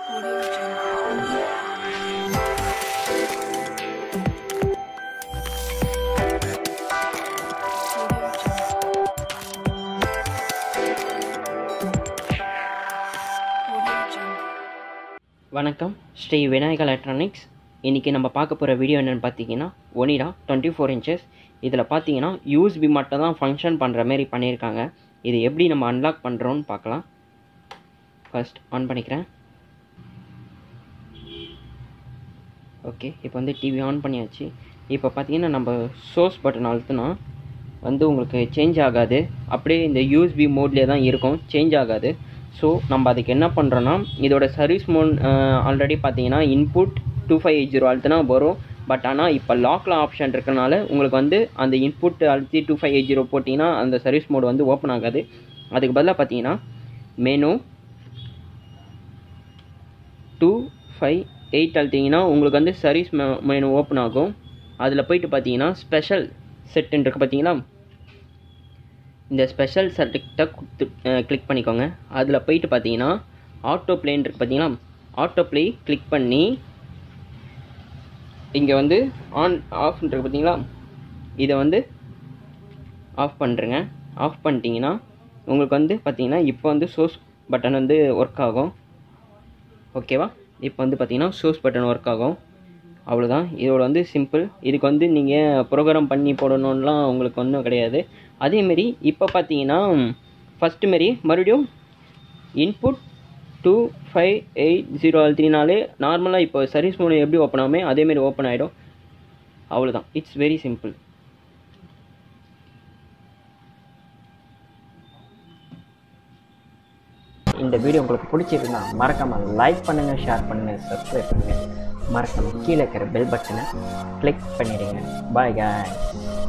Audio Jungle. Audio Jungle. Audio Jungle. வணக்கம் Sri Vinayaka electronics இன்றைக்கி நம்ம பார்க்க போகிற வீடியோ என்னென்னு பார்த்தீங்கன்னா ஒனிடா டுவெண்ட்டி ஃபோர் இன்ச்சஸ் இதில் பார்த்தீங்கன்னா யூஎஸ்பி மட்டும் தான் ஃபங்க்ஷன் பண்ணுற மாதிரி பண்ணியிருக்காங்க இது எப்படி நம்ம அன்லாக் பண்ணுறோன்னு பார்க்கலாம் ஃபர்ஸ்ட் ஆன் பண்ணிக்கிறேன் ஓகே இப்போ வந்து டிவி ஆன் பண்ணியாச்சு இப்போ பார்த்தீங்கன்னா நம்ம சோர்ஸ் பட்டன் அழுத்தினா வந்து உங்களுக்கு சேஞ்ச் ஆகாது அப்படியே இந்த யூஎஸ்பி மோட்லேயே தான் இருக்கும் சேஞ்ச் ஆகாது ஸோ நம்ம அதுக்கு என்ன பண்ணுறோன்னா இதோட சர்வீஸ் மோட் ஆல்ரெடி பார்த்தீங்கன்னா input two five eight zero அழுத்தினா வரும் பட் ஆனால் இப்போ லாக்ல ஆப்ஷன் இருக்கனால உங்களுக்கு வந்து அந்த இன்புட் அழுத்தி டூ ஃபைவ் எயிட் ஜீரோ போட்டிங்கன்னா அந்த சர்வீஸ் மோட் வந்து ஓப்பன் ஆகாது அதுக்கு பதிலாக பார்த்தீங்கன்னா மெனு டூ ஃபைவ் எயிட் அழுத்திங்கன்னா உங்களுக்கு வந்து சர்வீஸ் மெனு ஓப்பன் ஆகும் அதில் போயிட்டு பார்த்தீங்கன்னா ஸ்பெஷல் செட்டுன்னு இருக்குது பார்த்தீங்களா இந்த ஸ்பெஷல் செட்டை கொடுத்து கிளிக் பண்ணிக்கோங்க அதில் போயிட்டு பார்த்தீங்கன்னா ஆட்டோ பிளேன் இருக்குது பார்த்தீங்களா ஆட்டோ ப்ளே கிளிக் பண்ணி இங்கே வந்து ஆன் ஆஃப் இருக்கு பார்த்தீங்களா இதை வந்து ஆஃப் பண்ணுறேங்க ஆஃப் பண்ணிட்டீங்கன்னா உங்களுக்கு வந்து பார்த்தீங்கன்னா இப்போ வந்து சோர்ஸ் பட்டன் வந்து ஒர்க் ஆகும் ஓகேவா இப்போ வந்து பார்த்தீங்கன்னா சோர்ஸ் பட்டன் ஒர்க் ஆகும் அவ்வளோதான் இதோட வந்து சிம்பிள் இதுக்கு வந்து நீங்கள் ப்ரோக்ராம் பண்ணி போடணும்லாம் உங்களுக்கு ஒன்றும் கிடையாது அதேமாரி இப்போ பார்த்தீங்கன்னா ஃபஸ்ட்டு மாரி மறுபடியும் input two five eight zero அழுத்தினாலே நார்மலாக இப்போ சர்வீஸ் மூலம் எப்படி ஓப்பன் ஆகுமே அதேமாரி ஓப்பன் ஆகிடும் அவ்வளோதான் இட்ஸ் வெரி சிம்பிள் இந்த வீடியோ உங்களுக்கு பிடிச்சிருந்தா மறக்காம லைக் பண்ணுங்க ஷேர் பண்ணுங்க சப்ஸ்கிரைப் பண்ணுங்க மறக்காம கீழே இருக்கிற பெல் பட்டனை கிளிக் பண்ணிடுங்க பாய் guys